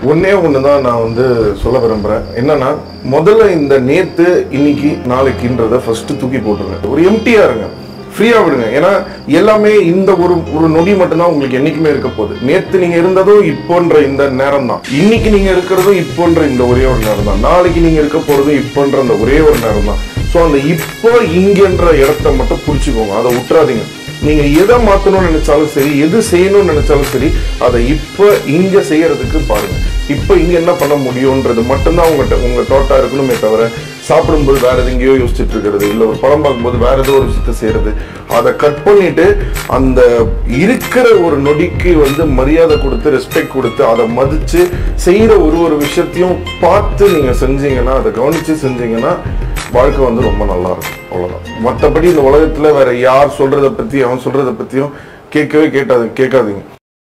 ஒன்னே ஒன்று தான் நான் வந்து சொல்ல விரும்புகிறேன் என்னன்னா முதல்ல இந்த நேத்து இன்னைக்கு நாளைக்குன்றத ஃபர்ஸ்ட் தூக்கி போட்டுருங்க ஒரு எம்டியா இருங்க ஃப்ரீயா விடுங்க ஏன்னா எல்லாமே இந்த ஒரு ஒரு நொடி மட்டும்தான் உங்களுக்கு என்னைக்குமே இருக்க போகுது நேத்து நீங்க இருந்ததும் இப்போன்ற இந்த நேரம் தான் இன்னைக்கு நீங்க இருக்கிறதும் இப்போன்ற இந்த ஒரே ஒரு நேரம் தான் நாளைக்கு நீங்க இருக்க போறதும் இப்போன்ற அந்த ஒரே ஒரு நேரம் தான் ஸோ அந்த இப்போ இங்கன்ற இடத்த மட்டும் புரிச்சுக்கோங்க அதை விட்டுறாதீங்க நீங்க எதை மாத்தணும்னு நினைச்சாலும் சரி எது செய்யணும்னு நினைச்சாலும் சரி அதை இப்ப இங்க செய்யறதுக்கு பாருங்க இப்ப இங்க என்ன பண்ண முடியும்ன்றது மட்டும்தான் உங்கள்கிட்ட உங்க தோட்டா இருக்கணுமே தவிர சாப்பிடும்போது வேற எது எங்கேயோ யோசிச்சுட்டு இருக்கிறது இல்ல ஒரு படம் பார்க்கும்போது வேற ஏதோ ஒரு விஷயத்தை செய்யறது அதை கட் பண்ணிட்டு அந்த இருக்கிற ஒரு நொடிக்கு வந்து மரியாதை கொடுத்து ரெஸ்பெக்ட் கொடுத்து அதை மதிச்சு செய்யற ஒரு ஒரு விஷயத்தையும் பார்த்து நீங்க செஞ்சீங்கன்னா அதை கவனிச்சு செஞ்சீங்கன்னா வாழ்க்கை வந்து ரொம்ப நல்லா இருக்கும் அவ்வளவுதான் மற்றபடி இந்த உலகத்துல வேற யார் சொல்றத பத்தி அவன் சொல்றத பத்தியும் கேட்கவே கேட்டாது கேட்காதீங்க